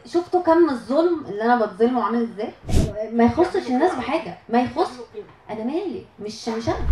شفتوا كم الظلم اللي انا بتظلمه عامل ازاي ما يخصش الناس بحاجه ما يخص انا مالي مش مش انا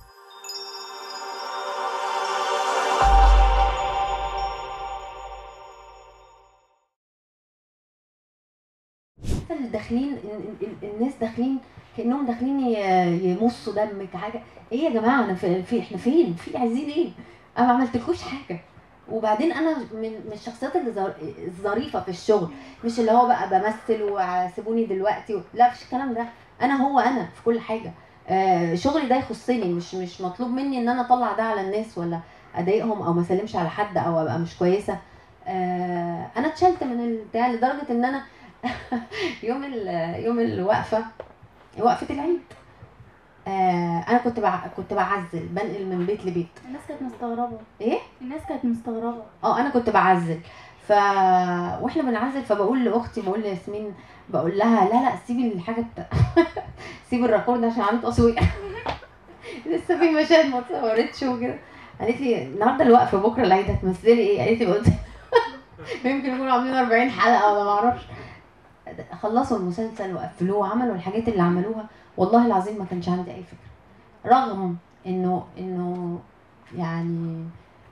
عارفة اللي داخلين ال- ال- الناس داخلين كانهم داخلين ي- يمصوا دمك حاجه ايه يا جماعه انا في, في احنا فين في عايزين ايه انا ما عملتلكوش حاجه وبعدين انا من من الشخصيات اللي ظر- الظريفه في الشغل مش اللي هو بقى بمثل وسيبوني دلوقتي و... لا مفيش الكلام ده انا هو انا في كل حاجه آه شغلي ده يخصني مش مش مطلوب مني ان انا اطلع ده على الناس ولا اضايقهم او ما اسلمش على حد او ابقى مش كويسه آه انا اتشلت من البتاع لدرجه ان انا يوم ال- يوم الوقفه وقفه العيد آه انا كنت بع... كنت بعزل بنقل من بيت لبيت الناس كانت مستغربة ايه الناس كانت مستغربة اه انا كنت بعزل ف واحنا بنعزل فبقول لاختي بقول لياسمين بقول لها لا لا سيبي الحاجه بتا... سيبي الريكورد عشان عامل تصوير لسه في مشاهد ما اتصورتش وكده قالت لي النهارده الوقفه بكره العيد هتمثلي ايه قالت لي قلت يمكن يكونوا عاملين 40 حلقه ولا ما اعرفش خلصوا المسلسل وقفلوه وعملوا الحاجات اللي عملوها والله العظيم ما كانش عندي اي فكره رغم انه انه يعني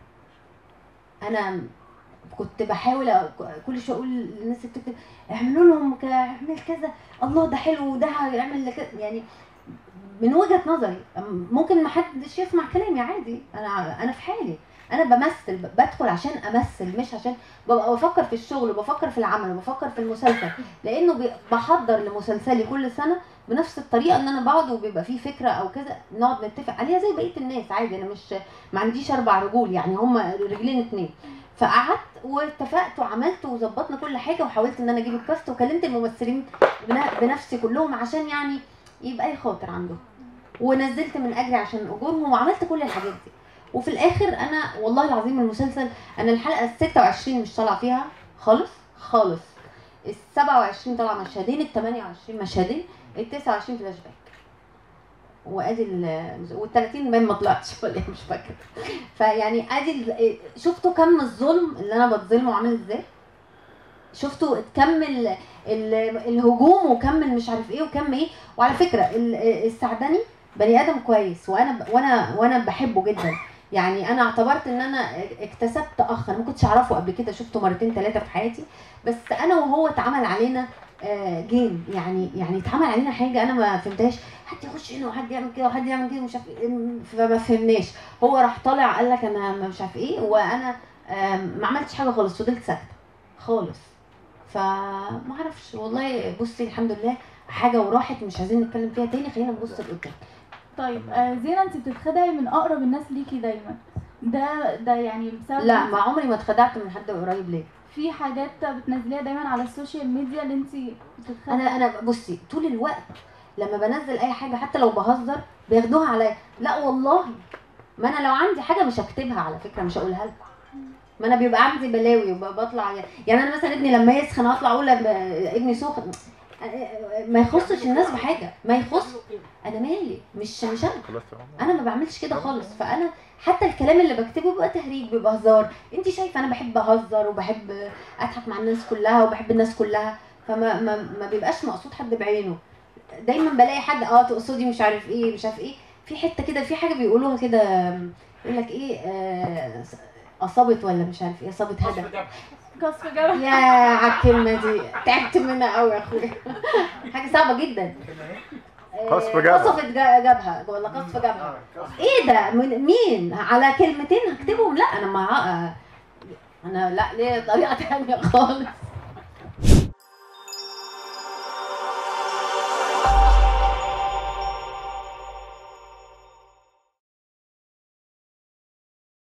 انا كنت بحاول أ- كل شويه اقول للناس اللي بتكتب اعملوا لهم ك- اعمل كذا الله ده حلو وده هيعمل كذا يعني من وجهه نظري أم- ممكن ما حدش يسمع كلامي عادي انا انا في حالي انا بمثل ب- بدخل عشان امثل مش عشان ببقى بفكر في الشغل وبفكر في العمل وبفكر في المسلسل لانه بي- بحضر لمسلسلي كل سنه بنفس الطريقه ان انا بقعد وبيبقى فيه فكره او كذا نقعد نتفق عليها زي بقيه الناس عادي انا مش ما عنديش اربع رجول يعني هم رجلين اتنين فقعدت واتفقت وعملت وظبطنا كل حاجه وحاولت ان انا اجيب الكاست وكلمت الممثلين بن- بنفسي كلهم عشان يعني يبقى لي خاطر عندهم ونزلت من اجري عشان اجورهم وعملت كل الحاجات دي وفي الاخر انا والله العظيم المسلسل انا الحلقه ال 26 مش طالعه فيها خالص خالص ال 27 طالعه مشهدين ال 28 مشهدين ال 29 فلاش باك وادي ال وال 30 باين ما طلعتش ولا إيه مش فاكره فيعني ادي ال- شفتوا كم الظلم اللي انا بتظلمه عامل ازاي شفتوا كم ال- ال- الهجوم وكم مش عارف ايه وكم ايه وعلى فكره ال- السعدني بني ادم كويس وانا ب- وانا وانا بحبه جدا يعني انا اعتبرت ان انا اكتسبت اخ انا ما كنتش اعرفه قبل كده شفته مرتين ثلاثه في حياتي بس انا وهو اتعمل علينا آه، جيم يعني يعني اتعمل علينا حاجه انا ما فهمتهاش حد يخش هنا وحد يعمل كده وحد يعمل كده ومش عارف ايه فما فهمناش هو راح طالع قال لك انا ما مش عارف ايه وانا آم، ما عملتش حاجه خالص فضلت ساكته خالص فما اعرفش والله بصي الحمد لله حاجه وراحت مش عايزين نتكلم فيها تاني خلينا نبص لقدام طيب آه زينة انت بتتخدعي من اقرب الناس ليكي دايما ده ده يعني بسبب لا ما عمري ما اتخدعت من حد قريب ليا في حاجات بتنزليها دايما على السوشيال ميديا اللي انت بتتخدعي انا انا بصي طول الوقت لما بنزل اي حاجه حتى لو بهزر بياخدوها عليا لا والله ما انا لو عندي حاجه مش هكتبها على فكره مش هقولها لكم ما انا بيبقى عندي بلاوي وبطلع يعني انا مثلا ابني لما يسخن اطلع اقول لب- ابني سخن ما يخصش الناس بحاجه ما يخص انا مالي مش مش انا انا ما بعملش كده خالص فانا حتى الكلام اللي بكتبه بيبقى تهريج بيبقى هزار انت شايفه انا بحب اهزر وبحب اضحك مع الناس كلها وبحب الناس كلها فما ما, ما بيبقاش مقصود حد بعينه دايما بلاقي حد اه تقصدي مش عارف ايه مش عارف ايه في حته كده في حاجه بيقولوها كده يقول لك ايه آه اصابت ولا مش عارف ايه اصابت هدف قصف جبل يا على الكلمه دي تعبت منها قوي يا اخويا حاجه صعبه جدا آه، قصف جبهة. قصفت جا- جبهه ولا قصف جبهه ايه ده من مين على كلمتين هكتبهم لا انا ما انا لا ليه طريقه تانية خالص